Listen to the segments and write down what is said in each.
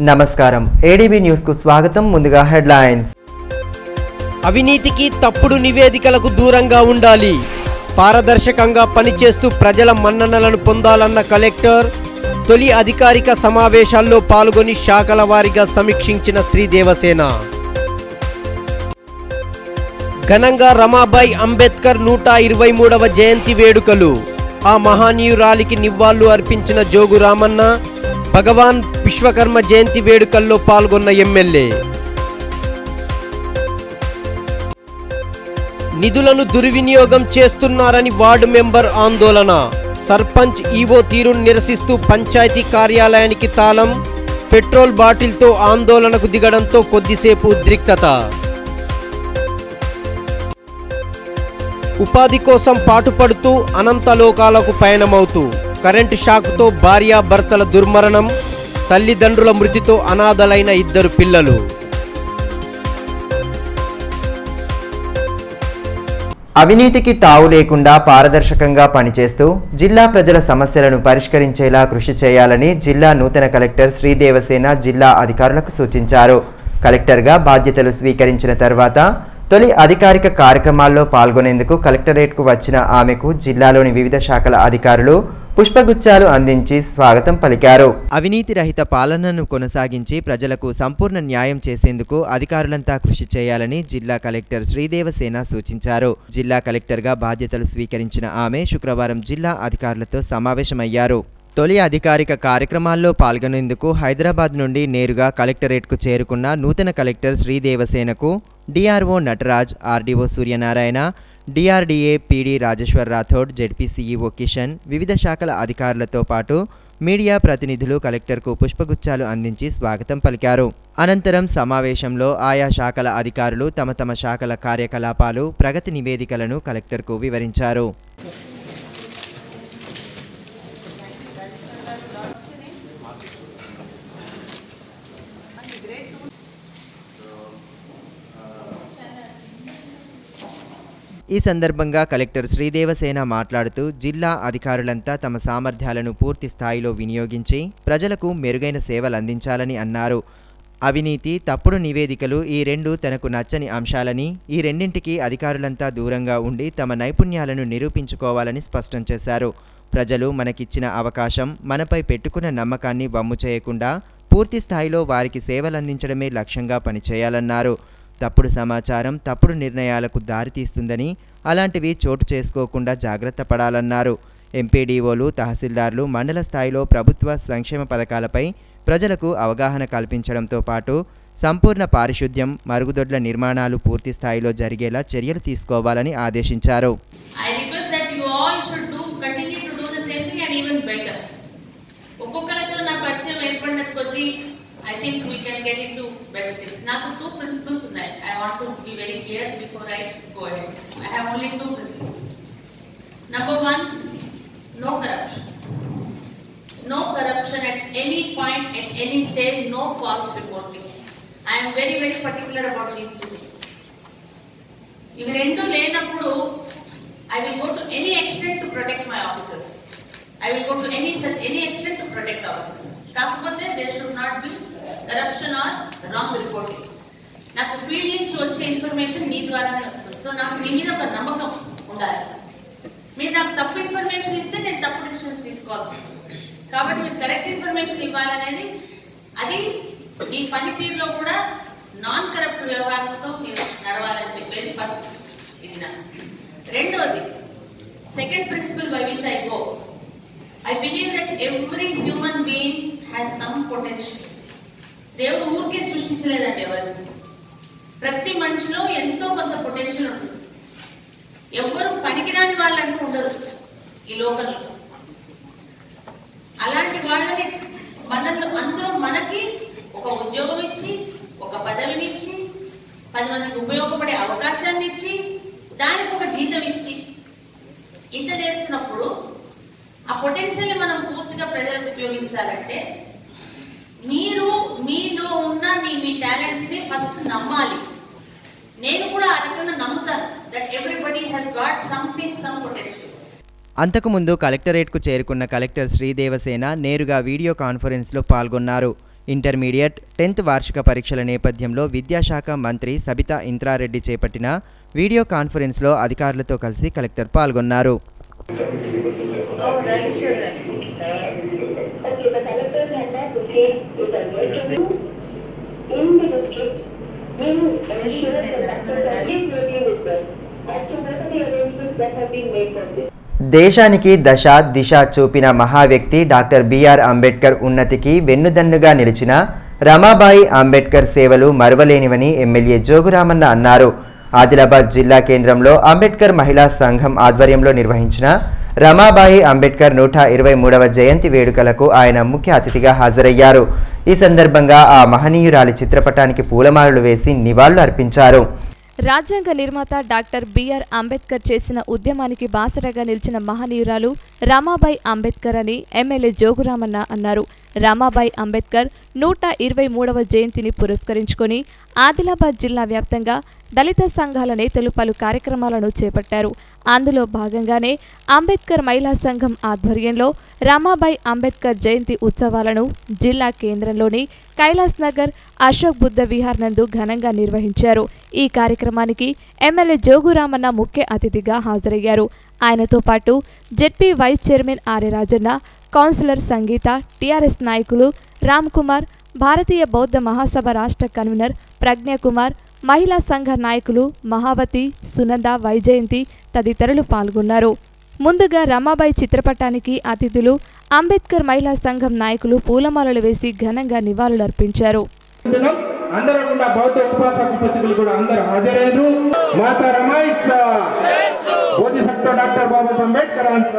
నమస్కారం ఏడీబీ న్యూస్కు స్వాగతం ముందుగా హెడ్లైన్స్ అవినీతికి తప్పుడు నివేదికలకు దూరంగా ఉండాలి పారదర్శకంగా పనిచేస్తూ ప్రజల మన్ననలను పొందాలన్న కలెక్టర్ తొలి అధికారిక సమావేశాల్లో పాల్గొని శాఖల వారీగా సమీక్షించిన శ్రీదేవసేన ఘనంగా రమాబాయి అంబేద్కర్ నూట ఇరవై మూడవ జయంతి వేడుకలు ఆ మహానీయురాలికి నివ్వాళ్లు అర్పించిన జోగు రామన్న భగవాన్ విశ్వకర్మ జయంతి వేడుకల్లో పాల్గొన్న ఎమ్మెల్యే నిధులను దుర్వినియోగం చేస్తున్నారని వార్డు మెంబర్ ఆందోళన సర్పంచ్ ఈవో తీరును నిరసిస్తూ పంచాయతీ కార్యాలయానికి తాళం పెట్రోల్ బాటిల్తో ఆందోళనకు దిగడంతో కొద్దిసేపు ఉద్రిక్తత ఉపాధి కోసం పాటుపడుతూ అనంతలోకాలకు పయనమవుతూ కరెంటు షాకుతో భార్యాభర్తల దుర్మరణం తల్లిదండ్రుల మృతితో అనాథలైన ఇద్దరు పిల్లలు అవినీతికి తావు లేకుండా పారదర్శకంగా పనిచేస్తూ జిల్లా ప్రజల సమస్యలను పరిష్కరించేలా కృషి చేయాలని జిల్లా నూతన కలెక్టర్ శ్రీదేవసేన జిల్లా అధికారులకు సూచించారు కలెక్టర్గా బాధ్యతలు స్వీకరించిన తర్వాత తొలి అధికారిక కార్యక్రమాల్లో పాల్గొనేందుకు కలెక్టరేట్కు వచ్చిన ఆమెకు జిల్లాలోని వివిధ శాఖల అధికారులు పుష్పగుచ్చాలు అందించి స్వాగతం పలికారు అవినీతి రహిత పాలనను కొనసాగించి ప్రజలకు సంపూర్ణ న్యాయం చేసేందుకు అధికారులంతా కృషి చేయాలని జిల్లా కలెక్టర్ శ్రీదేవసేన సూచించారు జిల్లా కలెక్టర్గా బాధ్యతలు స్వీకరించిన ఆమె శుక్రవారం జిల్లా అధికారులతో సమావేశమయ్యారు తొలి అధికారిక కార్యక్రమాల్లో పాల్గొనేందుకు హైదరాబాద్ నుండి నేరుగా కలెక్టరేట్కు చేరుకున్న నూతన కలెక్టర్ శ్రీదేవసేనకు DRO Nataraj RDO Suryanarayana DRDA PD Rajeshwar Rathod ZP CEO Kishan వివిధ శాఖల అధికారులతో పాటు మీడియా ప్రతినిధులు కలెక్టర్కు పుష్పగుచ్చాలు అందించి స్వాగతం పలికారు అనంతరం సమావేశంలో ఆయా శాఖల అధికారులు తమ తమ శాఖల కార్యకలాపాలు ప్రగతి నివేదికలను కలెక్టర్కు వివరించారు ఈ సందర్భంగా కలెక్టర్ శ్రీదేవసేన మాట్లాడుతూ జిల్లా అధికారులంతా తమ సామర్థ్యాలను పూర్తి స్థాయిలో వినియోగించి ప్రజలకు మెరుగైన సేవలు అందించాలని అన్నారు అవినీతి తప్పుడు నివేదికలు ఈ రెండు తనకు నచ్చని అంశాలని ఈ రెండింటికి అధికారులంతా దూరంగా ఉండి తమ నైపుణ్యాలను నిరూపించుకోవాలని స్పష్టం చేశారు ప్రజలు మనకిచ్చిన అవకాశం మనపై పెట్టుకున్న నమ్మకాన్ని వమ్ము చేయకుండా పూర్తి స్థాయిలో వారికి సేవలందించడమే లక్ష్యంగా పనిచేయాలన్నారు తప్పుడు సమాచారం తప్పుడు నిర్ణయాలకు దారితీస్తుందని అలాంటివి చోటు చేసుకోకుండా జాగ్రత్త పడాలన్నారు ఎంపీడీఓలు తహసీల్దార్లు మండల స్థాయిలో ప్రభుత్వ సంక్షేమ పథకాలపై ప్రజలకు అవగాహన కల్పించడంతో పాటు సంపూర్ణ పారిశుద్ధ్యం మరుగుదొడ్ల నిర్మాణాలు పూర్తి స్థాయిలో జరిగేలా చర్యలు తీసుకోవాలని ఆదేశించారు I request that you all should do, continue to do the same thing and even better. ఒక్కొక్కరితో నా పరిచయం ఏర్పడిన కొద్దీ I think we can get in to better things నాకు టూ ప్రిన్సిపల్స్ ఉన్నాయి I want to be very clear before I go head I have only two principles number one no corruption no corruption at any point, at any stage, no false reporting. I am very, very particular about these two things. ఇవి రెండు లేనప్పుడు I will go to any extent to protect my officers I will go to any any extent to protect officers కాకపోతే there should not be corruption or wrong reporting నాకు field నుంచి వచ్చే information మీ ద్వారానే వస్తుంది so నాకు మీ మీద ఒక నమ్మకం ఉండాలి మీరు నాకు తప్పు ఇన్ఫర్మేషన్ ఇస్తే నేను తప్పు డిసిషన్స్ తీసుకోవాల్సి వస్తుంది కాబట్టి మీరు కరెక్ట్ ఇన్ఫర్మేషన్ ఇవ్వాలనేది అది మీ పనితీరులో కూడా నాన్ కరప్ట్ వ్యవహారంతో మీరు నడవాలని చెప్పేది ఫస్ట్ ఇది నా రెండోది second principle by which I go I believe that every human being has some potential దేవుడు ఊరికే సృష్టించలేదండి ఎవరు ప్రతి మనిషిలో ఎంతో కొంత పొటెన్షియల్ ఉంటుంది ఎవ్వరు పనికిరాని వాళ్ళంటూ ఉండరు ఈ లోకంలో అలాంటి వాళ్ళని మనల్ని అందరూ మనకి ఒక ఉద్యోగం ఇచ్చి ఒక పదవిని ఇచ్చి పది మందికి ఉపయోగపడే అవకాశాన్ని ఇచ్చి దానికి ఒక జీతం ఇచ్చి ఇంత చేస్తున్నప్పుడు ఆ పొటెన్షియల్ మనం పూర్తిగా ప్రజలకు ఉపయోగించాలంటే మీరు మీలో ఉన్న మీ మీ టాలెంట్స్ ని ఫస్ట్ నమ్మాలి నేను కూడా ఆ రకంగా నమ్ముతాను that everybody has got something some potential అంతకుముందు కలెక్టరేట్కు చేరుకున్న కలెక్టర్ శ్రీదేవసేన నేరుగా వీడియో కాన్ఫరెన్స్లో పాల్గొన్నారు ఇంటర్మీడియట్ టెన్త్ వార్షిక పరీక్షల నేపథ్యంలో విద్యాశాఖ మంత్రి సబితా ఇంద్రారెడ్డి చేపట్టిన వీడియో కాన్ఫరెన్స్లో అధికారులతో కలిసి కలెక్టర్ పాల్గొన్నారు Oh, right, sure, right. Okay, the collectors had not received the conversions in the district will ensure the success of this review with them as to what are the arrangements that have been made for this. దేశానికి దశ దిశ చూపిన మహా వ్యక్తి doctor BR Ambedkar ఉన్నతికి వెన్నుదన్నుగా నిలిచిన రమాబాయి అంబేద్కర్ సేవలు మరువలేనివని MLA Jogu Ramanna అన్నారు ఆదిలాబాద్ జిల్లా కేంద్రంలో అంబేద్కర్ మహిళా సంఘం ఆధ్వర్యంలో నిర్వహించిన రమాబాయి అంబేద్కర్ నూట ఇరవై మూడవ జయంతి వేడుకలకు ఆయన ముఖ్య అతిథిగా హాజరయ్యారు ఈ సందర్భంగా ఆ మహనీయురాలి చిత్రపటానికి పూలమాలలు వేసి నివాళులు అర్పించారు రాజ్యాంగ నిర్మాత డాక్టర్ బిఆర్ అంబేద్కర్ చేసిన ఉద్యమానికి బాసరగా నిలిచిన మహనీయురాలు రమాబాయి అంబేద్కర్ అని ఎమ్మెల్యే జోగురామన్న అన్నారు రమాబాయి అంబేద్కర్ నూట ఇరవై మూడవ జయంతిని పురస్కరించుకొని ఆదిలాబాద్ జిల్లా వ్యాప్తంగా దళిత సంఘాల నేతలు పలు కార్యక్రమాలను చేపట్టారు అందులో భాగంగానే అంబేద్కర్ మహిళా సంఘం ఆధ్వర్యంలో రమాబాయి అంబేద్కర్ జయంతి ఉత్సవాలను జిల్లా కేంద్రంలోని కైలాస్ నగర్ అశోక్ బుద్ధ విహార్ నందు ఘనంగా నిర్వహించారు ఈ కార్యక్రమానికి ఎమ్మెల్యే జోగురామన్న ముఖ్య అతిథిగా హాజరయ్యారు ఆయనతో పాటు ZP vice chairman Arya Rajanna councillor Sangeetha TRS నాయకులు రామ్ కుమార్ భారతీయ బౌద్ధ మహాసభ రాష్ట్ర కన్వీనర్ ప్రజ్ఞకుమార్ మహిళా సంఘ నాయకులు మహావతి సునంద వైజయంతి తదితరులు పాల్గొన్నారు ముందుగా రమాబాయి చిత్రపటానికి అతిథులు అంబేద్కర్ మహిళా సంఘం నాయకులు పూలమాలలు వేసి ఘనంగా నివాళులర్పించారు దినం అందరూ కూడా బౌద్ధ ఉపాసక ఉపాసకులు కూడా అందరూ హాజరయ్యారు మాత రమాయిత్స బోధిసత్వ డాక్టర్ బాబాసాహెబ్ అంబేద్కర్ అంత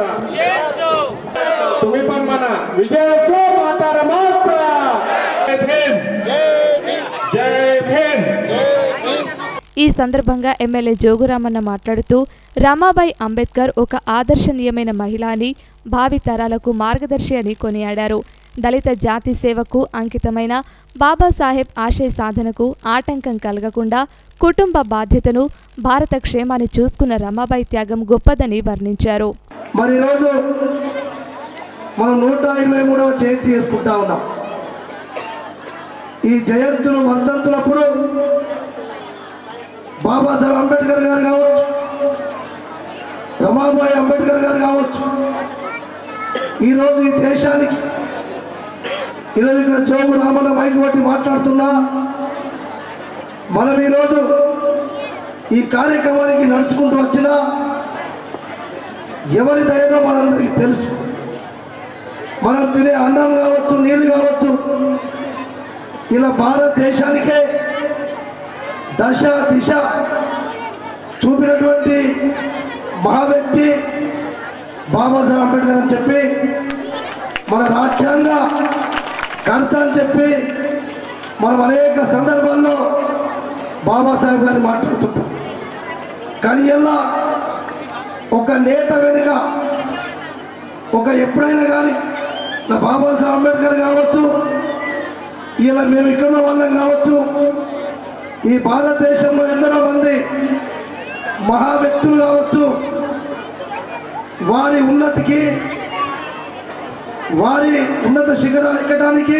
तुम्ही पण म्हणा विजय असो माता रमाईचा जय भीम जय भीम ఈ సందర్భంగా ఎమ్మెల్యే జోగురామన్న మాట్లాడుతూ రమాబాయి అంబేద్కర్ ఒక ఆదర్శనీయమైన మహిళ అని భావి తరాలకు మార్గదర్శి అని కొనియాడారు దళిత జాతి సేవకు అంకితమైన బాబాసాహెబ్ ఆశయ సాధనకు ఆటంకం కలగకుండా కుటుంబ బాధ్యతను భారత క్షేమాన్ని చూసుకున్న రమాబాయి త్యాగం గొప్పదని వర్ణించారు మరి ఈరోజు మనం నూట ఇరవై మూడవ జయంతి చేసుకుంటా ఉన్నాం ఈ జయంతులు వర్ధంతులప్పుడు బాబాసాహెబ్ అంబేద్కర్ గారు కావచ్చు రమాబాయి అంబేద్కర్ గారు కావచ్చు ఈరోజు ఈ దేశానికి ఈరోజు ఇక్కడ చోగు రామన్న మైక్ బట్టి మాట్లాడుతున్నా మనం ఈరోజు ఈ కార్యక్రమానికి నడుచుకుంటూ వచ్చినా ఎవరి దయనో మనందరికీ తెలుసు మనం తినే అన్నం కావచ్చు నీళ్ళు కావచ్చు ఇలా భారతదేశానికే దశ దిశ చూపినటువంటి మహా వ్యక్తి బాబాసాహెబ్ అంబేద్కర్ అని చెప్పి మన రాజ్యాంగ కర్త అని చెప్పి మనం అనేక సందర్భాల్లో బాబాసాహెబ్ గారిని మాట్లాడుతుంటాం కానీ ఇలా ఒక నేత వెనుక ఒక ఎప్పుడైనా కానీ నా బాబాసాహెబ్ అంబేద్కర్ కావచ్చు ఇలా మేము ఇక్కడ ఉన్న వాళ్ళం కావచ్చు ఈ భారతదేశంలో ఎందరో మంది మహా వ్యక్తులు కావచ్చు వారి ఉన్నతికి వారి ఉన్నత శిఖరాలు ఎక్కడానికి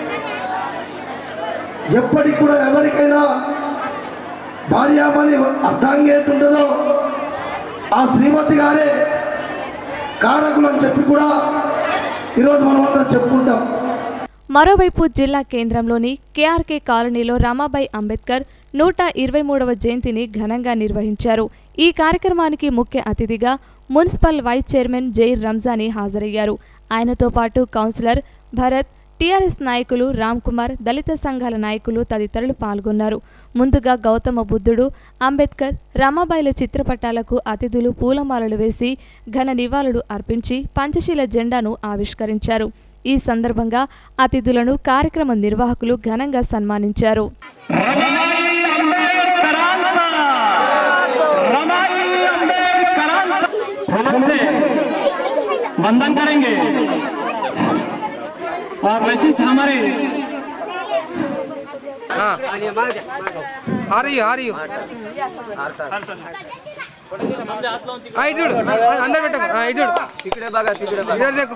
ఎప్పటికి కూడా ఎవరికైనా భార్యామని అర్థాంగి ఉంటుందో ఆ శ్రీమతి గారే కారకులు అని చెప్పి కూడా ఈరోజు మనం అందరం చెప్పుకుంటాం మరోవైపు జిల్లా కేంద్రంలోని కేఆర్కే కాలనీలో రమాబాయి అంబేద్కర్ నూట ఇరవై మూడవ జయంతిని ఘనంగా నిర్వహించారు ఈ కార్యక్రమానికి ముఖ్య అతిథిగా municipal vice chairman Zair Ramzani హాజరయ్యారు ఆయనతో పాటు కౌన్సిలర్ భరత్ టీఆర్ఎస్ నాయకులు రామ్ కుమార్ దళిత సంఘాల నాయకులు తదితరులు పాల్గొన్నారు ముందుగా గౌతమ బుద్ధుడు అంబేద్కర్ రమాబాయిల చిత్రపటాలకు అతిథులు పూలమాలలు వేసి ఘన నివాళులు అర్పించి పంచశీల జెండాను ఆవిష్కరించారు ఈ సందర్భంగా అతిథులను కార్యక్రమ నిర్వాహకులు ఘనంగా సన్మానించారు से वंदन करेंगे और वैशिष्ट हमारे आ रही हो आ रही हो हाँ, इधर हाँ, अंदर बैठो हाँ इधर तिकडे बघा तिकडे बघा इधर देखो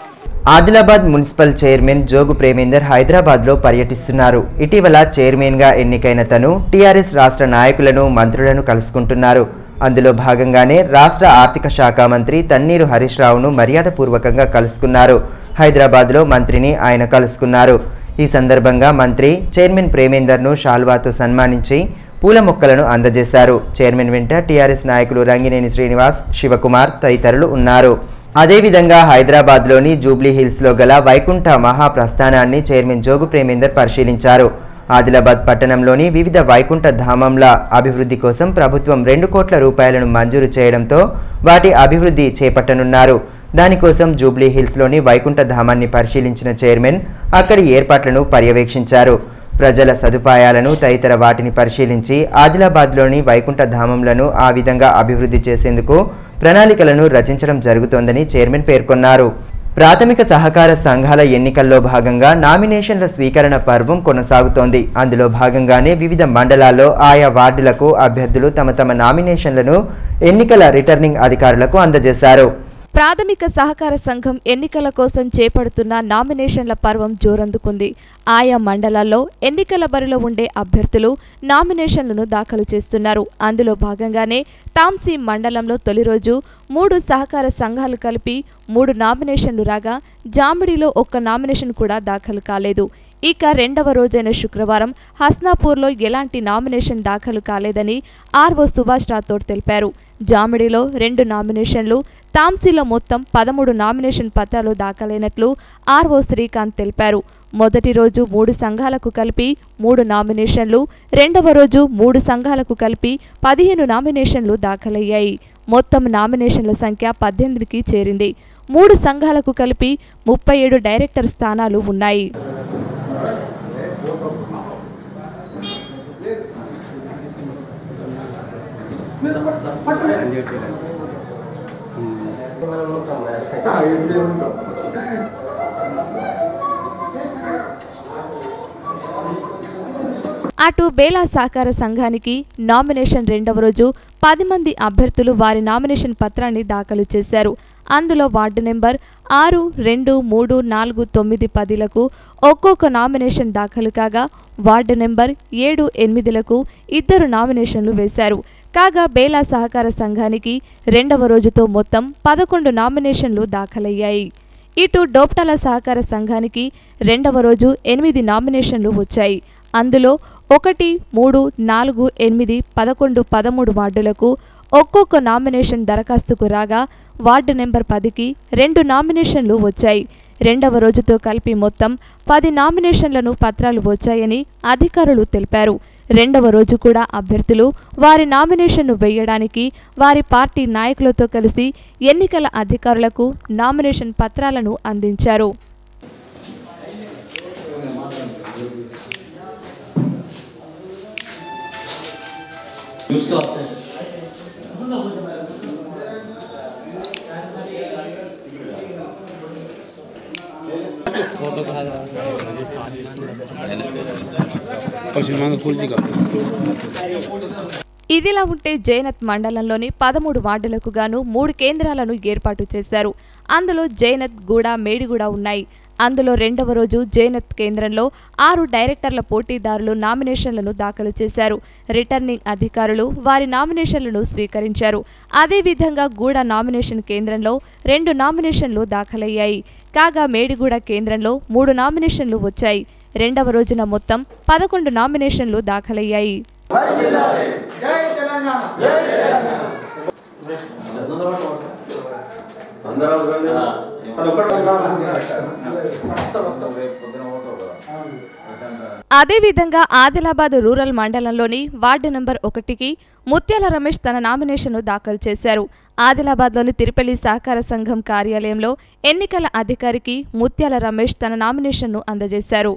ఆదిలాబాద్ మున్సిపల్ చైర్మన్ జోగు ప్రేమేందర్ హైదరాబాద్లో పర్యటిస్తున్నారు ఇటీవల చైర్మన్గా ఎన్నికైన తను టీఆర్ఎస్ రాష్ట్ర నాయకులను మంత్రులను కలుసుకుంటున్నారు అందులో భాగంగానే రాష్ట్ర ఆర్థిక శాఖ మంత్రి తన్నీరు హరీష్ రావును మర్యాదపూర్వకంగా కలుసుకున్నారు హైదరాబాద్లో మంత్రిని ఆయన కలుసుకున్నారు ఈ సందర్భంగా మంత్రి చైర్మన్ ప్రేమేందర్ను షాల్వాతో సన్మానించి పూల మొక్కలను అందజేశారు చైర్మన్ వెంట టీఆర్ఎస్ నాయకులు రంగినేని శ్రీనివాస్ శివకుమార్ తదితరులు ఉన్నారు అదేవిధంగా హైదరాబాద్లోని జూబ్లీ హిల్స్లో గల వైకుంఠ మహాప్రస్థానాన్ని చైర్మన్ జోగు ప్రేమేందర్ పరిశీలించారు ఆదిలాబాద్ పట్టణంలోని వివిధ వైకుంఠ ధామంల అభివృద్ధి కోసం ప్రభుత్వం రెండు కోట్ల రూపాయలను మంజూరు చేయడంతో వాటి అభివృద్ధి చేపట్టనున్నారు దానికోసం జూబ్లీ హిల్స్లోని వైకుంఠ ధామాన్ని పరిశీలించిన చైర్మన్ అక్కడి ఏర్పాట్లను పర్యవేక్షించారు ప్రజల సదుపాయాలను తదితర వాటిని పరిశీలించి ఆదిలాబాద్లోని వైకుంఠ ధామంలను ఆ విధంగా అభివృద్ధి చేసేందుకు ప్రణాళికలను రచించడం జరుగుతోందని చైర్మన్ పేర్కొన్నారు ప్రాథమిక సహకార సంఘాల ఎన్నికల్లో భాగంగా నామినేషన్ల స్వీకరణ పర్వం కొనసాగుతోంది అందులో భాగంగానే వివిధ మండలాల్లో ఆయా వార్డులకు అభ్యర్థులు తమ తమ నామినేషన్లను ఎన్నికల రిటర్నింగ్ అధికారులకు అందజేశారు ప్రాథమిక సహకార సంఘం ఎన్నికల కోసం చేపడుతున్న నామినేషన్ల పర్వం జోరందుకుంది ఆయా మండలాల్లో ఎన్నికల బరిలో ఉండే అభ్యర్థులు నామినేషన్లను దాఖలు చేస్తున్నారు అందులో భాగంగానే తాంసీ మండలంలో తొలి రోజు మూడు సహకార సంఘాలు కలిపి మూడు నామినేషన్లు రాగా జామిడిలో ఒక్క నామినేషన్ కూడా దాఖలు కాలేదు ఇక రెండవ రోజైన శుక్రవారం హస్నాపూర్లో ఎలాంటి నామినేషన్ దాఖలు కాలేదని ఆర్ఓ సుభాష్ రాథోడ్ తెలిపారు జామిడిలో రెండు నామినేషన్లు తాంసీలో మొత్తం పదమూడు నామినేషన్ పత్రాలు దాఖలైనట్లు ఆర్ఓ శ్రీకాంత్ తెలిపారు మొదటి రోజు మూడు సంఘాలకు కలిపి మూడు నామినేషన్లు రెండవ రోజు మూడు సంఘాలకు కలిపి పదిహేను నామినేషన్లు దాఖలయ్యాయి మొత్తం నామినేషన్ల సంఖ్య పద్దెనిమిదికి చేరింది మూడు సంఘాలకు కలిపి ముప్పై ఏడు డైరెక్టర్ స్థానాలు ఉన్నాయి అటు బేలా సహకార సంఘానికి నామినేషన్ రెండవ రోజు పది మంది అభ్యర్థులు వారి నామినేషన్ పత్రాన్ని దాఖలు చేశారు అందులో వార్డు నెంబర్ ఆరు రెండు మూడు నాలుగు తొమ్మిది పదిలకు ఒక్కొక్క నామినేషన్ దాఖలు కాగా వార్డు నెంబర్ ఏడు ఎనిమిదిలకు ఇద్దరు నామినేషన్లు వేశారు కాగా బేలా సహకార సంఘానికి రెండవ రోజుతో మొత్తం పదకొండు నామినేషన్లు దాఖలయ్యాయి ఇటు డోప్టాల సహకార సంఘానికి రెండవ రోజు ఎనిమిది నామినేషన్లు వచ్చాయి అందులో ఒకటి మూడు నాలుగు ఎనిమిది పదకొండు పదమూడు వార్డులకు ఒక్కొక్క నామినేషన్ దరఖాస్తుకు రాగా వార్డు నెంబర్ పదికి రెండు నామినేషన్లు వచ్చాయి రెండవ రోజుతో కలిపి మొత్తం పది నామినేషన్లను పత్రాలు వచ్చాయని అధికారులు తెలిపారు రెండవ రోజు కూడా అభ్యర్థులు వారి నామినేషన్ను వేయడానికి వారి పార్టీ నాయకులతో కలిసి ఎన్నికల అధికారులకు నామినేషన్ పత్రాలను అందించారు ఇదిలా ఉంటే జైనత్ మండలంలోని పదమూడు వార్డులకు గాను మూడు కేంద్రాలను ఏర్పాటు చేశారు అందులో జైనత్ గూడ మేడిగూడ ఉన్నాయి అందులో రెండవ రోజు జైనత్ కేంద్రంలో ఆరు డైరెక్టర్ల పోటీదారులు నామినేషన్లను దాఖలు చేశారు రిటర్నింగ్ అధికారులు వారి నామినేషన్లను స్వీకరించారు అదేవిధంగా గూడ నామినేషన్ కేంద్రంలో రెండు నామినేషన్లు దాఖలయ్యాయి కాగా మేడిగూడ కేంద్రంలో మూడు నామినేషన్లు వచ్చాయి రెండవ రోజున మొత్తం పదకొండు నామినేషన్లు దాఖలయ్యాయి అదేవిధంగా ఆదిలాబాద్ రూరల్ మండలంలోని వార్డు నంబర్ ఒకటికి ముత్యాల రమేష్ తన నామినేషన్ను దాఖలు చేశారు ఆదిలాబాద్లోని తిరుపల్లి సహకార సంఘం కార్యాలయంలో ఎన్నికల అధికారికి ముత్యాల రమేష్ తన నామినేషన్ను అందజేశారు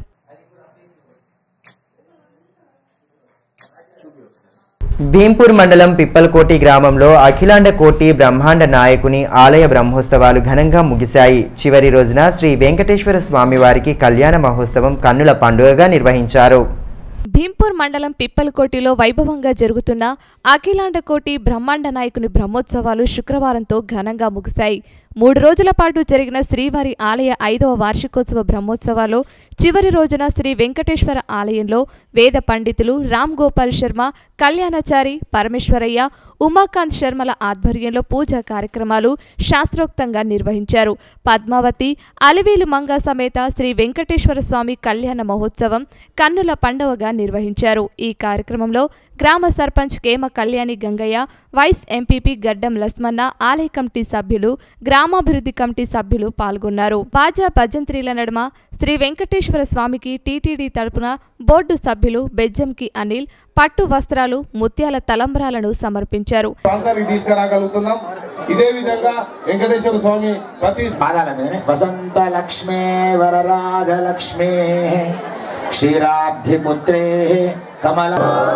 భీంపూర్ మండలం పిప్పలకోటి గ్రామంలో అఖిలాండ కోటి బ్రహ్మాండ నాయకుని ఆలయ బ్రహ్మోత్సవాలు ఘనంగా ముగిశాయి చివరి రోజున శ్రీ వెంకటేశ్వర స్వామి వారికి కళ్యాణ మహోత్సవం కన్నుల పండుగగా నిర్వహించారు భీంపూర్ మండలం పిప్పలకోటిలో వైభవంగా జరుగుతున్న అఖిలాండ కోటి బ్రహ్మాండ నాయకుని బ్రహ్మోత్సవాలు శుక్రవారంతో ఘనంగా ముగిశాయి మూడు రోజుల పాటు జరిగిన శ్రీవారి ఆలయ ఐదవ వార్షికోత్సవ బ్రహ్మోత్సవాల్లో చివరి రోజున శ్రీ వెంకటేశ్వర ఆలయంలో వేద పండితులు రామ్ గోపాల్ శర్మ కళ్యాణాచారి పరమేశ్వరయ్య ఉమాకాంత్ శర్మల ఆధ్వర్యంలో పూజా కార్యక్రమాలు శాస్త్రోక్తంగా నిర్వహించారు పద్మావతి అలివేలు మంగ సమేత శ్రీ వెంకటేశ్వర స్వామి కళ్యాణ మహోత్సవం కన్నుల పండవగా నిర్వహించారు ఈ కార్యక్రమంలో గ్రామ సర్పంచ్ కేమ కళ్యాణి గంగయ్య వైస్ ఎంపీపీ గడ్డం లస్మన్న ఆలయ కమిటీ సభ్యులు గ్రామాభివృద్ధి కమిటీ సభ్యులు పాల్గొన్నారు బాజా భజంత్రీల నడుమ శ్రీ వెంకటేశ్వర స్వామికి టీటీడీ తరపున బోర్డు సభ్యులు బెజ్జంకి అనిల్ పట్టు వస్త్రాలు ముత్యాల తలంబ్రాలను సమర్పించారు ప్రాంతానికి తీసుకురాగలుగుతున్నాం ఇదే విధంగా వెంకటేశ్వర స్వామి ప్రతి పాదాల మీదనే వసంత లక్ష్మే వరరాజ లక్ష్మే క్షీరాబ్ధిపుత్రే కమల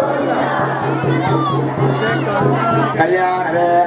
కళ్యాణ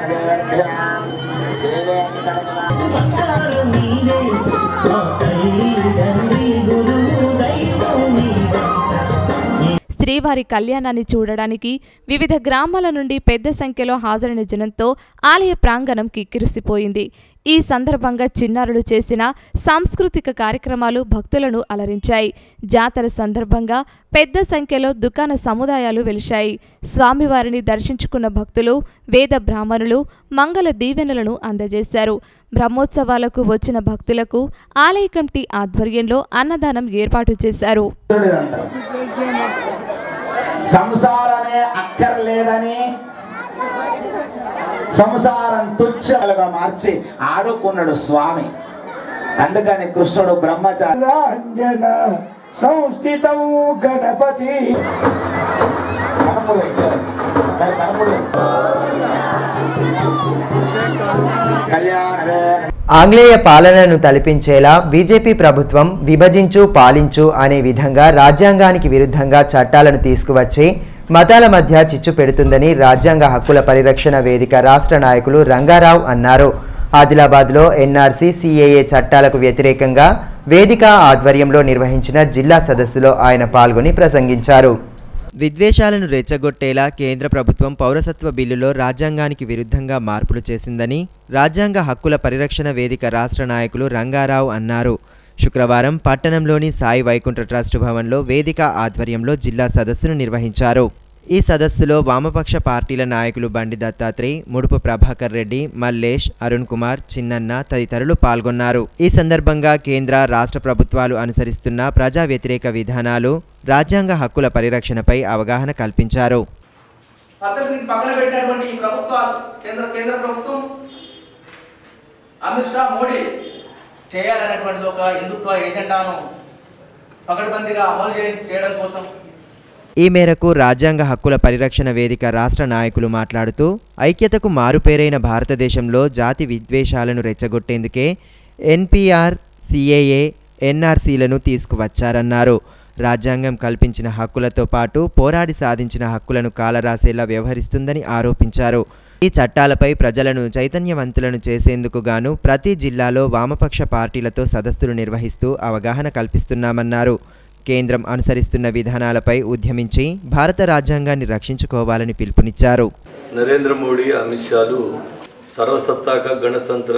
శ్రీవారి కళ్యాణాన్ని చూడడానికి వివిధ గ్రామాల నుండి పెద్ద సంఖ్యలో హాజరైన జనంతో ఆలయ ప్రాంగణం కిక్కిరిసిపోయింది ఈ సందర్భంగా చిన్నారులు చేసిన సాంస్కృతిక కార్యక్రమాలు భక్తులను అలరించాయి జాతర సందర్భంగా పెద్ద సంఖ్యలో దుకాణ సముదాయాలు వెలిశాయి స్వామివారిని దర్శించుకున్న భక్తులు వేద బ్రాహ్మణులు మంగళ దీవెనలను అందజేశారు బ్రహ్మోత్సవాలకు వచ్చిన భక్తులకు ఆలయ కమిటీ ఆధ్వర్యంలో అన్నదానం ఏర్పాటు చేశారు సంసారమే అక్కర్లేదని సంసారం తుచ్చలుగా మార్చి ఆడుకున్నాడు స్వామి అందుకని కృష్ణుడు బ్రహ్మచారి రాంజన సంస్థితం గణపతి కనుమలు ఇచ్చారు. దాని కనుమలు. కళ్యాణ ఆంగ్లేయ పాలనను తలపించేలా బీజేపీ ప్రభుత్వం విభజించు పాలించు అనే విధంగా రాజ్యాంగానికి విరుద్ధంగా చట్టాలను తీసుకువచ్చి మతాల మధ్య చిచ్చు పెడుతుందని రాజ్యాంగ హక్కుల పరిరక్షణ వేదిక రాష్ట్ర నాయకులు రంగారావు అన్నారు ఆదిలాబాద్లో ఎన్ఆర్సీ సిఏఏ చట్టాలకు వ్యతిరేకంగా వేదిక ఆధ్వర్యంలో నిర్వహించిన జిల్లా సదస్సులో ఆయన పాల్గొని ప్రసంగించారు విద్వేషాలను రెచ్చగొట్టేలా కేంద్ర ప్రభుత్వం పౌరసత్వ బిల్లులో రాజ్యాంగానికి విరుద్ధంగా మార్పులు చేసిందని రాజ్యాంగ హక్కుల పరిరక్షణ వేదిక రాష్ట్ర నాయకులు రంగారావు అన్నారు శుక్రవారం పట్టణంలోని సాయి వైకుంఠ ట్రస్ట్ భవన్లో వేదిక ఆధ్వర్యంలో జిల్లా సదస్సును నిర్వహించారు ఈ సదస్సులో వామపక్ష పార్టీల నాయకులు బండి దత్తాత్రేయ్ ముడుపు ప్రభాకర్ రెడ్డి మల్లేష్ అరుణ్ కుమార్ చిన్నన్న తదితరులు పాల్గొన్నారు ఈ సందర్భంగా కేంద్ర రాష్ట్ర ప్రభుత్వాలు అనుసరిస్తున్న ప్రజా వ్యతిరేక విధానాలు రాజ్యాంగ హక్కుల పరిరక్షణపై అవగాహన కల్పించారు పద్ధతిని పక్కన పెట్టినటువంటి ఈ ప్రభుత్వాలు కేంద్ర కేంద్ర ప్రభుత్వం అమిత్ షా మోడీ చేయాలనేటువంటిది ఒక హిందుత్వ ఎజెండాను పకడ్బందీగా అమలు చేయ- చేయడం కోసం ఈ మేరకు రాజ్యాంగ హక్కుల పరిరక్షణ వేదిక రాష్ట్ర నాయకులు మాట్లాడుతూ ఐక్యతకు మారుపేరైన భారతదేశంలో జాతి విద్వేషాలను రెచ్చగొట్టేందుకే ఎన్పిఆర్ సిఏఏ ఎన్ఆర్సీలను తీసుకువచ్చారన్నారు రాజ్యాంగం కల్పించిన హక్కులతో పాటు పోరాడి సాధించిన హక్కులను కాలరాసేలా వ్యవహరిస్తుందని ఆరోపించారు ఈ చట్టాలపై ప్రజలను చైతన్యవంతులను చేసేందుకు గాను ప్రతి జిల్లాలో వామపక్ష పార్టీలతో సదస్సులు నిర్వహిస్తూ అవగాహన కల్పిస్తున్నామన్నారు కేంద్రం అనుసరిస్తున్న విధానాలపై ఉద్యమించి భారత రాజ్యాంగాన్ని రక్షించుకోవాలని పిలుపునిచ్చారు నరేంద్ర మోడీ అమిత్ షాలు సర్వసత్తాక గణతంత్ర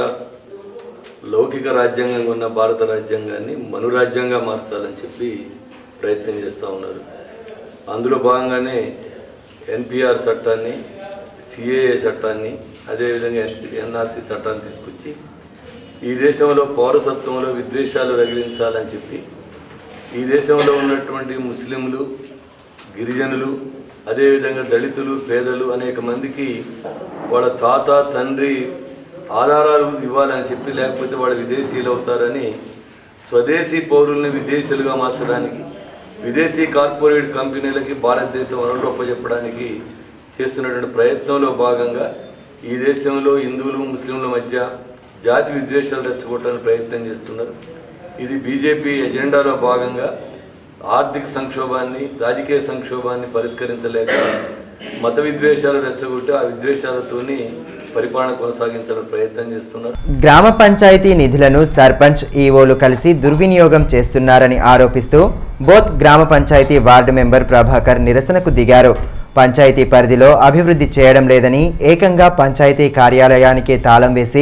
లౌకిక రాజ్యాంగంగా ఉన్న భారత రాజ్యాంగాన్ని మనురాజ్యంగా మార్చాలని చెప్పి ప్రయత్నం చేస్తూ ఉన్నారు అందులో భాగంగానే ఎన్పిఆర్ చట్టాన్ని సిఏఏ చట్టాన్ని అదేవిధంగా ఎన్సి ఎన్ఆర్సి చట్టాన్ని తీసుకొచ్చి ఈ దేశంలో పౌరసత్వంలో విద్వేషాలు రగిలించాలని చెప్పి ఈ దేశంలో ఉన్నటువంటి ముస్లింలు గిరిజనులు అదేవిధంగా దళితులు పేదలు అనేక మందికి వాళ్ళ తాత తండ్రి ఆధారాలు ఇవ్వాలని చెప్పి లేకపోతే వాళ్ళు విదేశీయులు అవుతారని స్వదేశీ పౌరుల్ని విదేశీయులుగా మార్చడానికి విదేశీ కార్పొరేట్ కంపెనీలకి భారతదేశం వనరులు ఒప్పజెప్పడానికి చేస్తున్నటువంటి ప్రయత్నంలో భాగంగా ఈ దేశంలో హిందువులు ముస్లింల మధ్య జాతి విద్వేషాలు రెచ్చగొట్టడానికి ప్రయత్నం చేస్తున్నారు ఇది బీజేపీ ఎజెండాలో భాగంగా ఆర్థిక సంక్షోభాన్ని రాజకీయ సంక్షోభాన్ని పరిష్కరించలేక మత విద్వేషాలు రెచ్చగొట్టి ఆ విద్వేషాలతోని పరిపాలన కొనసాగించాలని ప్రయత్నం చేస్తున్నారు గ్రామ పంచాయతీ నిధులను సర్పంచ్ ఈఓలు కలిసి దుర్వినియోగం చేస్తున్నారని ఆరోపిస్తూ బోత్ గ్రామ పంచాయతీ వార్డు మెంబర్ ప్రభాకర్ నిరసనకు దిగారు పంచాయతీ పరిధిలో అభివృద్ధి చేయడం లేదని ఏకంగా పంచాయతీ కార్యాలయానికే తాళం వేసి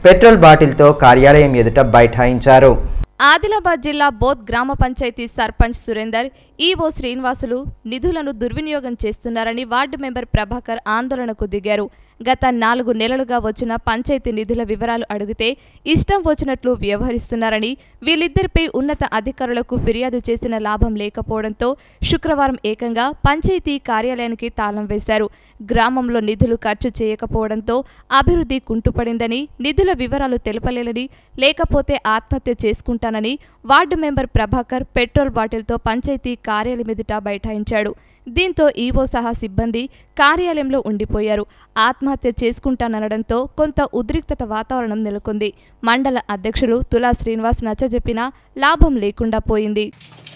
పెట్రోల్ బాటిల్తో కార్యాలయం ఎదుట బైఠాయించారు ఆదిలాబాద్ జిల్లా బోధ్ గ్రామ పంచాయతీ సర్పంచ్ సురేందర్ ఈవో శ్రీనివాసులు నిధులను దుర్వినియోగం చేస్తున్నారని వార్డు మెంబర్ ప్రభాకర్ ఆందోళనకు దిగారు గత నాలుగు నెలలుగా వచ్చిన పంచాయతీ నిధుల వివరాలు అడిగితే ఇష్టం వచ్చినట్లు వ్యవహరిస్తున్నారని వీళ్ళిద్దరిపై ఉన్నత అధికారులకు ఫిర్యాదు చేసిన లాభం లేకపోవడంతో శుక్రవారం ఏకంగా పంచాయతీ కార్యాలయానికి తాళం వేశారు గ్రామంలో నిధులు ఖర్చు చేయకపోవడంతో అభివృద్ధి కుంటుపడిందని నిధుల వివరాలు తెలపలేదని లేకపోతే ఆత్మహత్య చేసుకుంటానని వార్డు మెంబర్ ప్రభాకర్ పెట్రోల్ బాటిల్తో పంచాయతీ కార్యాలయం ఎదుట బైఠాయించాడు దీంతో ఈవో సహా సిబ్బంది కార్యాలయంలో ఉండిపోయారు ఆత్మహత్య చేసుకుంటాననడంతో కొంత ఉద్రిక్తత వాతావరణం నెలకొంది మండల అధ్యక్షులు తులా శ్రీనివాస్ నచ్చజెప్పినా లాభం లేకుండా పోయింది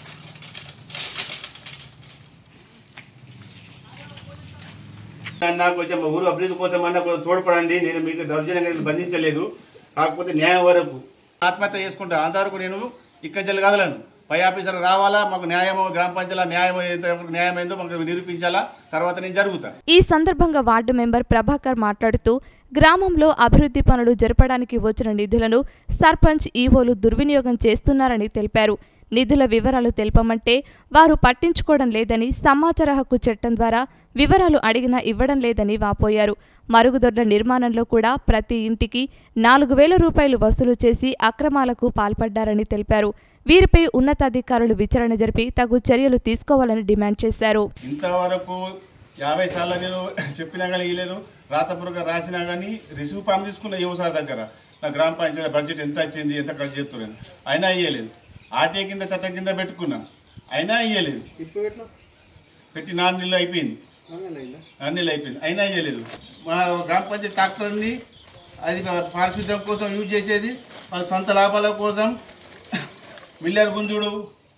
నాకు కొంచెం మా ఊరు అభివృద్ధి కోసం అన్న కొంచెం తోడ్పడండి నేను మీకు దౌర్జన్యంగా నేను బంధించలేదు కాకపోతే న్యాయం వరకు ఆత్మహత్య చేసుకుంటా అంతవరకు నేను ఇక్కడ చెల్లి కదలను పై ఆఫీసర్ రావాలా మాకు న్యాయం గ్రామ పంచాయతీ న్యాయం ఏదైతే న్యాయం ఏందో మాకు నిరూపించాలా తర్వాత నేను జరుగుతా ఈ సందర్భంగా వార్డు మెంబర్ ప్రభాకర్ మాట్లాడుతూ గ్రామంలో అభివృద్ధి పనులు జరపడానికి వచ్చిన నిధులను సర్పంచ్ ఈవోలు దుర్వినియోగం చేస్తున్నారని తెలిపారు నిధుల వివరాలు తెలపమంటే వారు పట్టించుకోవడం లేదని సమాచార హక్కు చట్టం ద్వారా వివరాలు అడిగినా ఇవ్వడం లేదని వాపోయారు మరుగుదొడ్ల నిర్మాణంలో కూడా ప్రతి ఇంటికి నాలుగు వేల రూపాయలు వసూలు చేసి అక్రమాలకు పాల్పడ్డారని తెలిపారు వీరిపై ఉన్నతాధికారులు విచారణ జరిపి తగు చర్యలు తీసుకోవాలని డిమాండ్ చేశారు ఇంతవరకు యాభై సార్లు నేను చెప్పినా కానీ ఇవ్వలేదు రాతపూర్వక రాసినా కానీ రిసీవ్ ఫామ్ తీసుకున్న యువ సార్ దగ్గర నా గ్రామ పంచాయతీ బడ్జెట్ ఎంత వచ్చింది ఎంత ఖర్చు చేస్తున్నాను అయినా ఇవ్వలేదు ఆర్టీఏ కింద చట్టం కింద పెట్టుకున్నా అయినా ఇవ్వలేదు పెట్టి నాలుగు నెలలు అయిపోయింది నాలుగు నెలలు అయిపోయింది అయినా ఇవ్వలేదు మా గ్రామ పంచాయతీ ట్రాక్టర్ని అది పారిశుద్ధ్యం కోసం యూజ్ చేసేది వాళ్ళ సొంత లాభాల కోసం మిల్లర్ గుంజుడు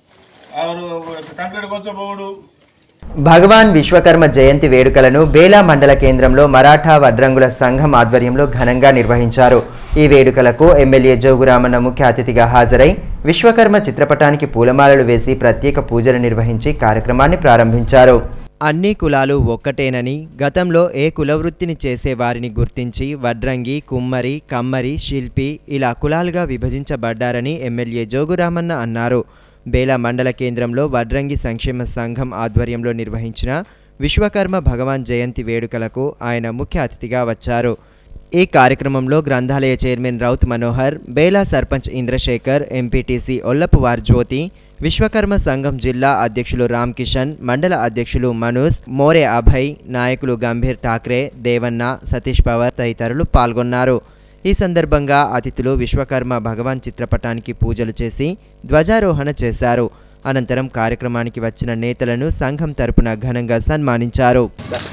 కంక్రీట్ కొంచెం పోవుడు భగవాన్ విశ్వకర్మ జయంతి వేడుకలను బేలా మండల కేంద్రంలో మరాఠా వడ్రంగుల సంఘం ఆధ్వర్యంలో ఘనంగా నిర్వహించారు ఈ వేడుకలకు ఎమ్మెల్యే జోగురామన్న ముఖ్య అతిథిగా హాజరై విశ్వకర్మ చిత్రపటానికి పూలమాలలు వేసి ప్రత్యేక పూజలు నిర్వహించి కార్యక్రమాన్ని ప్రారంభించారు అన్ని కులాలు ఒక్కటేనని గతంలో ఏ కులవృత్తిని చేసే వారిని గుర్తించి వడ్రంగి కుమ్మరి కమ్మరి శిల్పి ఇలా కులాలుగా విభజించబడ్డారని ఎమ్మెల్యే జోగురామన్న అన్నారు బేలా మండల కేంద్రంలో వడ్రంగి సంక్షేమ సంఘం ఆధ్వర్యంలో నిర్వహించిన విశ్వకర్మ భగవాన్ జయంతి వేడుకలకు ఆయన ముఖ్య అతిథిగా వచ్చారు ఈ కార్యక్రమంలో గ్రంథాలయ చైర్మన్ రౌత్ మనోహర్ బేలా సర్పంచ్ ఇంద్రశేఖర్ ఎంపీటీసీ ఒల్లపువార్ జ్యోతి విశ్వకర్మ సంఘం జిల్లా అధ్యక్షులు రామ్ కిషన్ మండల అధ్యక్షులు మనోజ్ మోరే అభయ్ నాయకులు గంభీర్ ఠాక్రే దేవన్న సతీష్ పవర్ తదితరులు పాల్గొన్నారు ఈ సందర్భంగా అతిథులు విశ్వకర్మ భగవాన్ చిత్రపటానికి పూజలు చేసి ధ్వజారోహణ చేశారు అనంతరం కార్యక్రమానికి వచ్చిన నేతలను సంఘం తరపున ఘనంగా సన్మానించారు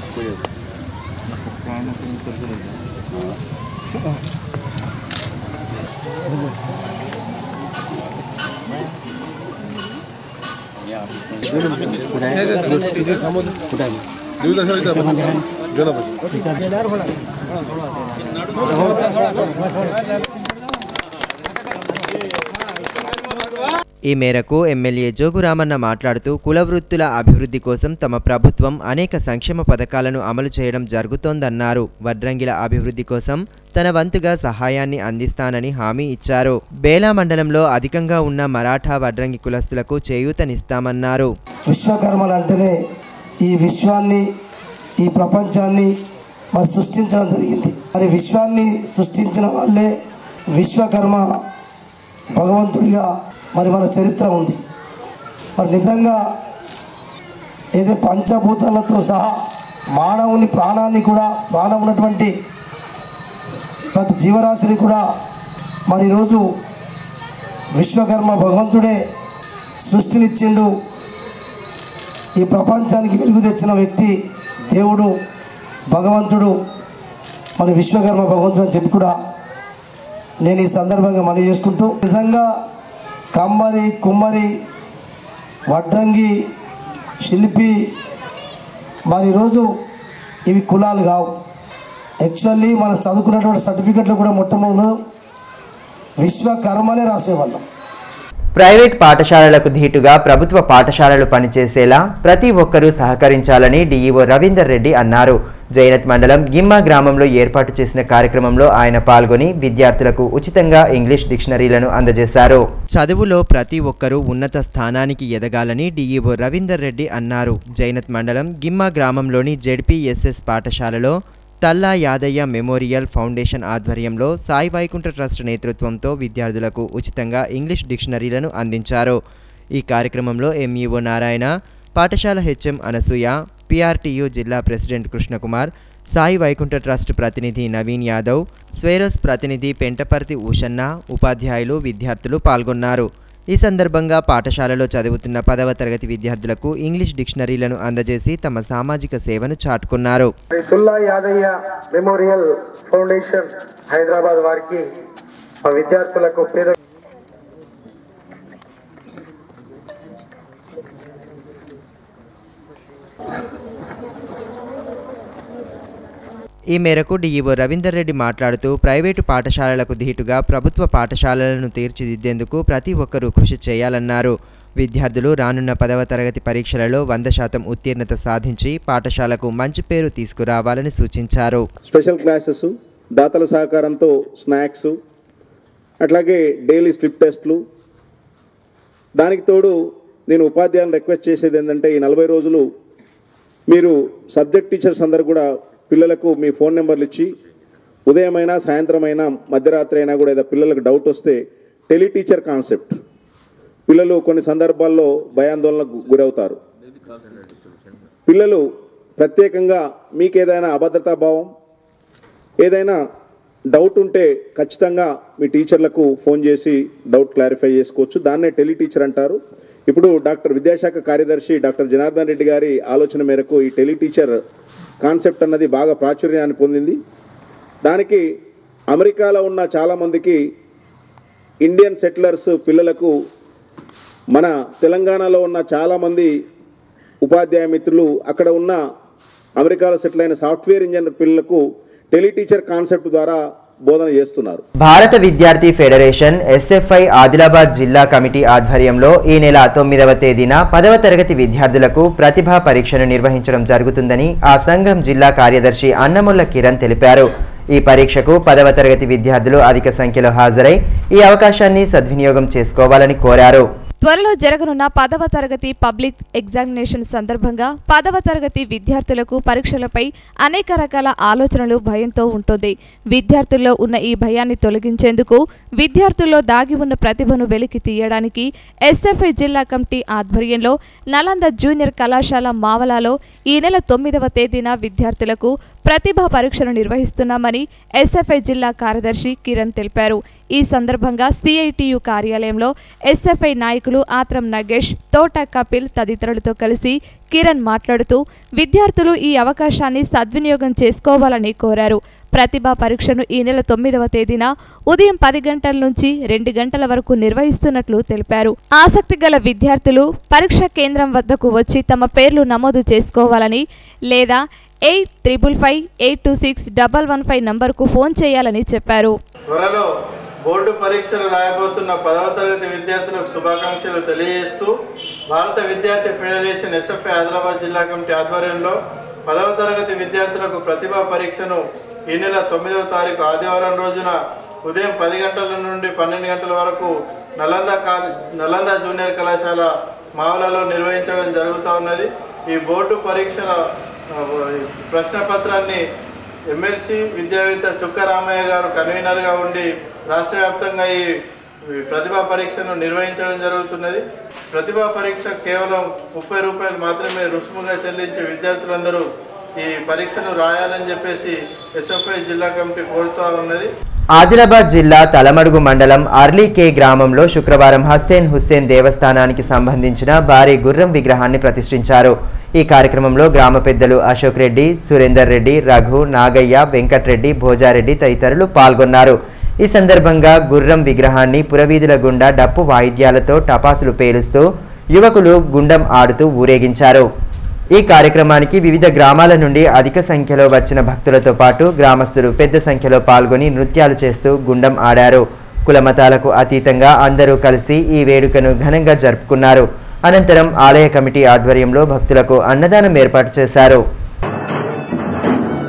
ఈ మేరకు ఎమ్మెల్యే జోగురామన్న మాట్లాడుతూ కుల వృత్తుల అభివృద్ధి కోసం తమ ప్రభుత్వం అనేక సంక్షేమ పథకాలను అమలు చేయడం జరుగుతోందన్నారు వడ్రంగిల అభివృద్ధి కోసం తన వంతుగా సహాయాన్ని అందిస్తానని హామీ ఇచ్చారు బేలా మండలంలో అధికంగా ఉన్న మరాఠా వడ్రంగి కులస్తులకు చేయూతనిస్తామన్నారు విశ్వకర్మలు అంటేనే ఈ విశ్వాన్ని ఈ ప్రపంచాన్ని మరి సృష్టించడం జరిగింది మరి విశ్వాన్ని సృష్టించిన వాళ్ళే విశ్వకర్మ భగవంతుడిగా మరి మన చరిత్ర ఉంది మరి నిజంగా ఏదో పంచభూతాలతో సహా మానవుని ప్రాణాన్ని కూడా ప్రాణం ఉన్నటువంటి ప్రతి జీవరాశిని కూడా మరి ఈరోజు విశ్వకర్మ భగవంతుడే సృష్టినిచ్చిండు ఈ ప్రపంచానికి వెలుగు తెచ్చిన వ్యక్తి దేవుడు భగవంతుడు మన విశ్వకర్మ భగవంతుడు అని చెప్పి కూడా నేను ఈ సందర్భంగా మనవి చేసుకుంటూ నిజంగా కమ్మరి కుమ్మరి వడ్రంగి శిల్పి మరి ఈరోజు ఇవి కులాలు కావు యాక్చువల్లీ మనం చదువుకున్నటువంటి సర్టిఫికెట్లు కూడా మొట్టమొదటి విశ్వకర్మనే రాసేవాళ్ళం ప్రైవేట్ పాఠశాలలకు ధీటుగా ప్రభుత్వ పాఠశాలలు పనిచేసేలా ప్రతి ఒక్కరూ సహకరించాలని డీఈఓ రవీందర్ రెడ్డి అన్నారు జైనత్ మండలం గిమ్మ గ్రామంలో ఏర్పాటు చేసిన కార్యక్రమంలో ఆయన పాల్గొని విద్యార్థులకు ఉచితంగా ఇంగ్లీష్ డిక్షనరీలను అందజేశారు చదువులో ప్రతి ఒక్కరూ ఉన్నత స్థానానికి ఎదగాలని డిఈఓ రవీందర్ రెడ్డి అన్నారు జైనత్ మండలం గిమ్మ గ్రామంలోని జెడ్పీఎస్ఎస్ పాఠశాలలో తల్లా యాదయ్య మెమోరియల్ ఫౌండేషన్ ఆధ్వర్యంలో సాయి వైకుంఠ ట్రస్ట్ నేతృత్వంతో విద్యార్థులకు ఉచితంగా ఇంగ్లీష్ డిక్షనరీలను అందించారు ఈ కార్యక్రమంలో ఎంఈఓ నారాయణ పాఠశాల హెచ్ఎం అనసూయ పిఆర్టీయు జిల్లా ప్రెసిడెంట్ కృష్ణకుమార్ సాయి వైకుంఠ ట్రస్ట్ ప్రతినిధి నవీన్ యాదవ్ స్వేరోస్ ప్రతినిధి పెంటపర్తి ఊషన్న ఉపాధ్యాయులు విద్యార్థులు పాల్గొన్నారు ఈ సందర్భంగా పాఠశాలలో చదువుతున్న పదవ తరగతి విద్యార్థులకు ఇంగ్లీష్ డిక్షనరీలను అందజేసి తమ సామాజిక సేవను చాటుకున్నారు తుల్లా యాదయ్య మెమోరియల్ ఫౌండేషన్ హైదరాబాద్ వారికి మా విద్యార్థులకు పేద ఈ మేరకు డిఈఓ రవీందర్ రెడ్డి మాట్లాడుతూ ప్రైవేటు పాఠశాలలకు ధీటుగా ప్రభుత్వ పాఠశాలలను తీర్చిదిద్దేందుకు ప్రతి ఒక్కరూ కృషి చేయాలన్నారు విద్యార్థులు రానున్న పదవ తరగతి పరీక్షలలో వంద శాతం ఉత్తీర్ణత సాధించి పాఠశాలకు మంచి పేరు తీసుకురావాలని సూచించారు స్పెషల్ క్లాసెస్ దాతల సహకారంతో స్నాక్స్ అట్లాగే డైలీ స్లిప్ టెస్ట్లు దానికి తోడు నేను ఉపాధ్యాయులను రిక్వెస్ట్ చేసేది ఏంటంటే ఈ నలభై రోజులు మీరు సబ్జెక్ట్ టీచర్స్ అందరు కూడా పిల్లలకు మీ ఫోన్ నెంబర్లు ఇచ్చి ఉదయమైనా సాయంత్రం అయినా మధ్యరాత్రి అయినా కూడా ఏదో పిల్లలకు డౌట్ వస్తే టెలి టీచర్ కాన్సెప్ట్ పిల్లలు కొన్ని సందర్భాల్లో భయాందోళనకు గురవుతారు పిల్లలు ప్రత్యేకంగా మీకు ఏదైనా అభద్రతా భావం ఏదైనా డౌట్ ఉంటే ఖచ్చితంగా మీ టీచర్లకు ఫోన్ చేసి డౌట్ క్లారిఫై చేసుకోవచ్చు దాన్నే టెలి టీచర్ అంటారు ఇప్పుడు డాక్టర్ విద్యాశాఖ కార్యదర్శి డాక్టర్ జనార్దన్ రెడ్డి గారి ఆలోచన మేరకు ఈ టెలి టీచర్ కాన్సెప్ట్ అన్నది బాగా ప్రాచుర్యాన్ని పొందింది దానికి అమెరికాలో ఉన్న చాలామందికి ఇండియన్ సెటిలర్స్ పిల్లలకు మన తెలంగాణలో ఉన్న చాలామంది ఉపాధ్యాయ మిత్రులు అక్కడ ఉన్న అమెరికాలో సెటిల్ అయిన సాఫ్ట్వేర్ ఇంజనీర్ పిల్లలకు టెలి టీచర్ కాన్సెప్ట్ ద్వారా బోధన చేస్తున్నారు భారత విద్యార్థి ఫెడరేషన్ ఎస్ఎఫ్ఐ ఆదిలాబాద్ జిల్లా కమిటీ ఆధ్వర్యంలో ఈ నెల తొమ్మిదవ తేదీన పదవ తరగతి విద్యార్థులకు ప్రతిభా పరీక్షను నిర్వహించడం జరుగుతుందని ఆ సంఘం జిల్లా కార్యదర్శి అన్నముల్ల కిరణ్ తెలిపారు ఈ పరీక్షకు పదవ తరగతి విద్యార్థులు అధిక సంఖ్యలో హాజరై ఈ అవకాశాన్ని సద్వినియోగం చేసుకోవాలని కోరారు త్వరలో జరగనున్న పదవ తరగతి పబ్లిక్ ఎగ్జామినేషన్ సందర్భంగా పదవ తరగతి విద్యార్థులకు పరీక్షలపై అనేక రకాల ఆలోచనలు భయంతో ఉంటుంది విద్యార్థుల్లో ఉన్న ఈ భయాన్ని తొలగించేందుకు విద్యార్థుల్లో దాగి ఉన్న ప్రతిభను వెలికి తీయడానికి ఎస్ఎఫ్ఐ జిల్లా కమిటీ ఆధ్వర్యంలో నలంద జూనియర్ కళాశాల మావలాలో ఈ నెల తొమ్మిదవ తేదీన విద్యార్థులకు ప్రతిభా పరీక్షను నిర్వహిస్తున్నామని ఎస్ఎఫ్ఐ జిల్లా కార్యదర్శి కిరణ్ తెలిపారు ఈ సందర్భంగా సిఐటియు కార్యాలయంలో ఎస్ఎఫ్ఐ నాయకులు ఆత్రం నగేష్ తోట కపిల్ తదితరులతో కలిసి కిరణ్ మాట్లాడుతూ విద్యార్థులు ఈ అవకాశాన్ని సద్వినియోగం చేసుకోవాలని కోరారు ప్రతిభా పరీక్షను ఈ నెల తొమ్మిదవ తేదీన ఉదయం పది గంటల నుంచి రెండు గంటల వరకు నిర్వహిస్తున్నట్లు తెలిపారు ఆసక్తి గల విద్యార్థులు పరీక్ష కేంద్రం వద్దకు వచ్చి తమ పేర్లు నమోదు చేసుకోవాలని లేదా eight triple five eight two six double one five నంబర్కు ఫోన్ చేయాలని చెప్పారు త్వరలో బోర్డు పరీక్షలు రాయబోతున్న పదవ తరగతి విద్యార్థులకు శుభాకాంక్షలు తెలియజేస్తూ భారత విద్యార్థి ఫెడరేషన్ ఎస్ఎఫ్ఐ ఆదిలాబాద్ జిల్లా కమిటీ ఆధ్వర్యంలో పదవ తరగతి విద్యార్థులకు ప్రతిభా పరీక్షను ఈ నెల తొమ్మిదవ తారీఖు ఆదివారం రోజున ఉదయం పది గంటల నుండి పన్నెండు గంటల వరకు నలంద కా నలంద జూనియర్ కళాశాల మావలలో నిర్వహించడం జరుగుతూ ఉన్నది ఈ బోర్డు పరీక్షల ఆ, ప్రశ్న పత్రాన్ని ఎమ్మెల్సీ విద్యావేత్త చుక్క రామయ్య గారు కన్వీనర్గా ఉండి రాష్ట్ర వ్యాప్తంగా ఈ ఈ ప్రతిభా పరీక్షను నిర్వహించడం జరుగుతున్నది ప్రతిభా పరీక్ష కేవలం ముప్పై రూపాయలు మాత్రమే రుసుముగా చెల్లించే విద్యార్థులందరూ ఈ పరీక్షను రాయాలని చెప్పేసి ఎస్ఎఫ్ఐ జిల్లా కమిటీ కోరుతూ ఉన్నది ఆదిలాబాద్ జిల్లా తలమడుగు మండలం అర్లీకే గ్రామంలో శుక్రవారం హస్సేన్ హుస్సేన్ దేవస్థానానికి సంబంధించిన భారీ గుర్రం విగ్రహాన్ని ప్రతిష్ఠించారు ఈ కార్యక్రమంలో గ్రామ పెద్దలు అశోక్ రెడ్డి సురేందర్ రెడ్డి రఘు నాగయ్య వెంకట్రెడ్డి భోజారెడ్డి తదితరులు పాల్గొన్నారు ఈ సందర్భంగా గుర్రం విగ్రహాన్ని పురవీధుల గుండా డప్పు వాయిద్యాలతో టపాసులు పేలుస్తూ యువకులు గుండం ఆడుతూ ఊరేగించారు ఈ కార్యక్రమానికి వివిధ గ్రామాల నుండి అధిక సంఖ్యలో వచ్చిన భక్తులతో పాటు గ్రామస్తులు పెద్ద సంఖ్యలో పాల్గొని నృత్యాలు చేస్తూ గుండం ఆడారు కులమతాలకు అతీతంగా అందరూ కలిసి ఈ వేడుకను ఘనంగా జరుపుకున్నారు అనంతరం ఆలయ కమిటీ ఆధ్వర్యంలో భక్తులకు అన్నదానం ఏర్పాటు చేశారు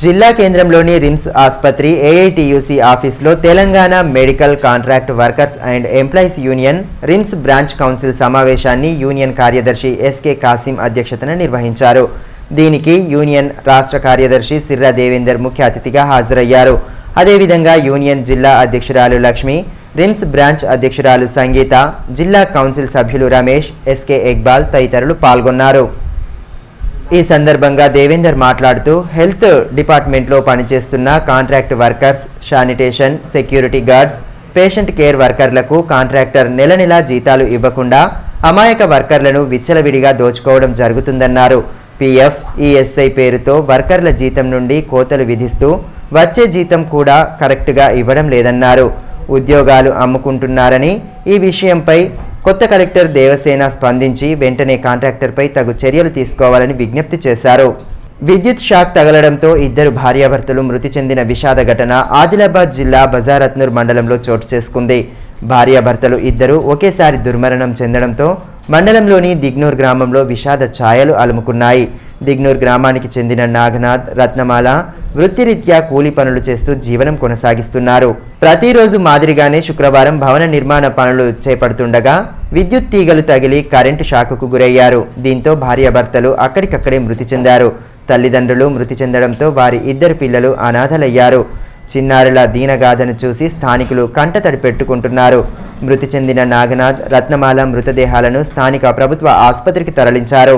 జిల్లా కేంద్రంలోని రిమ్స్ ఆసుపత్రి ఏఐటియుసి ఆఫీస్లో Telangana medical contract workers and employees union RIMS branch council సమావేశాన్ని యూనియన్ కార్యదర్శి ఎస్కే కాసిం అధ్యక్షతన నిర్వహించారు దీనికి యూనియన్ రాష్ట్ర కార్యదర్శి సిర్రా దేవేందర్ ముఖ్య అతిథిగా హాజరయ్యారు అదేవిధంగా యూనియన్ జిల్లా అధ్యక్షురాలు లక్ష్మి రిమ్స్ బ్రాంచ్ అధ్యక్షురాలు సంగీత జిల్లా కౌన్సిల్ సభ్యులు రమేష్ ఎస్కే ఎక్బాల్ తదితరులు పాల్గొన్నారు ఈ సందర్భంగా దేవేందర్ మాట్లాడుతూ హెల్త్ డిపార్ట్మెంట్లో పనిచేస్తున్న contract workers sanitation security guards patient care వర్కర్లకు కాంట్రాక్టర్ నెల నెలా జీతాలు ఇవ్వకుండా అమాయక వర్కర్లను విచ్చలవిడిగా దోచుకోవడం జరుగుతుందన్నారు పీఎఫ్ ఈఎస్ఐ పేరుతో వర్కర్ల జీతం నుండి కోతలు విధిస్తూ వచ్చే జీతం కూడా కరెక్ట్గా ఇవ్వడం లేదన్నారు ఉద్యోగాలు అమ్ముకుంటున్నారని ఈ విషయంపై కొత్త కలెక్టర్ దేవసేన స్పందించి వెంటనే కాంట్రాక్టర్పై తగు చర్యలు తీసుకోవాలని విజ్ఞప్తి చేశారు విద్యుత్ షాక్ తగలడంతో ఇద్దరు భార్యాభర్తలు మృతి చెందిన విషాద ఘటన ఆదిలాబాద్ జిల్లా బజారత్నూర్ మండలంలో చోటు చేసుకుంది భార్యాభర్తలు ఇద్దరు ఒకేసారి దుర్మరణం చెందడంతో మండలంలోని దిగ్నూర్ గ్రామంలో విషాద ఛాయలు అలుముకున్నాయి దిగ్నూర్ గ్రామానికి చెందిన నాగనాథ్ రత్నమాల వృత్తిరీత్యా కూలీ పనులు చేస్తూ జీవనం కొనసాగిస్తున్నారు ప్రతిరోజు మాదిరిగానే శుక్రవారం భవన నిర్మాణ పనులు చేపడుతుండగా విద్యుత్ తీగలు తగిలి కరెంటు షాకుకు గురయ్యారు దీంతో భార్యాభర్తలు అక్కడికక్కడే మృతి చెందారు తల్లిదండ్రులు మృతి చెందడంతో వారి ఇద్దరు పిల్లలు అనాథలయ్యారు చిన్నారుల దీనగాథను చూసి స్థానికులు కంటతడి పెట్టుకుంటున్నారు మృతి చెందిన నాగనాథ్ రత్నమాల మృతదేహాలను స్థానిక ప్రభుత్వ ఆసుపత్రికి తరలించారు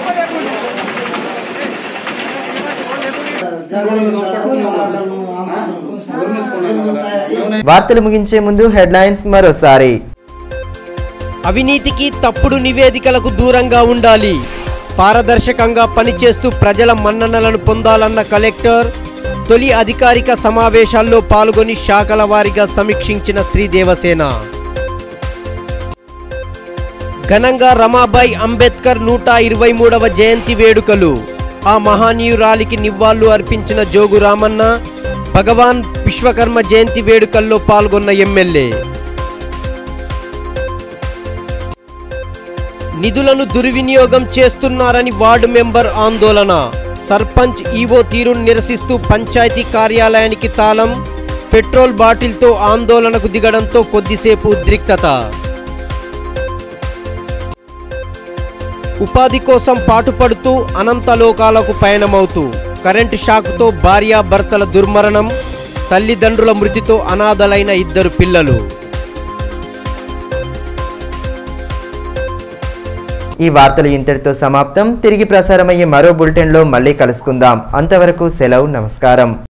వార్తలు ముగించే ముందు హెడ్లైన్స్ మరోసారి అవినీతికి తప్పుడు నివేదికలకు దూరంగా ఉండాలి పారదర్శకంగా పనిచేస్తూ ప్రజల మన్ననలను పొందాలన్న కలెక్టర్ తొలి అధికారిక సమావేశాల్లో పాల్గొని శాఖల వారీగా సమీక్షించిన శ్రీదేవసేన ఘనంగా రమాబాయి అంబేద్కర్ నూట ఇరవై మూడవ జయంతి వేడుకలు ఆ మహానీయురాలికి నివ్వాళ్లు అర్పించిన జోగు రామన్న భగవాన్ విశ్వకర్మ జయంతి వేడుకల్లో పాల్గొన్న ఎమ్మెల్యే నిధులను దుర్వినియోగం చేస్తున్నారని వార్డు మెంబర్ ఆందోళన సర్పంచ్ ఈవో తీరును నిరసిస్తూ పంచాయతీ కార్యాలయానికి తాళం పెట్రోల్ బాటిల్తో ఆందోళనకు దిగడంతో కొద్దిసేపు ఉద్రిక్తత ఉపాధి కోసం పాటుపడుతూ అనంతలోకాలకు పయనమవుతూ కరెంటు షాక్తో భార్యాభర్తల దుర్మరణం తల్లిదండ్రుల మృతితో అనాథలైన ఇద్దరు పిల్లలు ఈ వార్తలు ఇంతటితో సమాప్తం తిరిగి ప్రసారమయ్యే మరో బులెటిన్లో మళ్ళీ కలుసుకుందాం అంతవరకు సెలవు నమస్కారం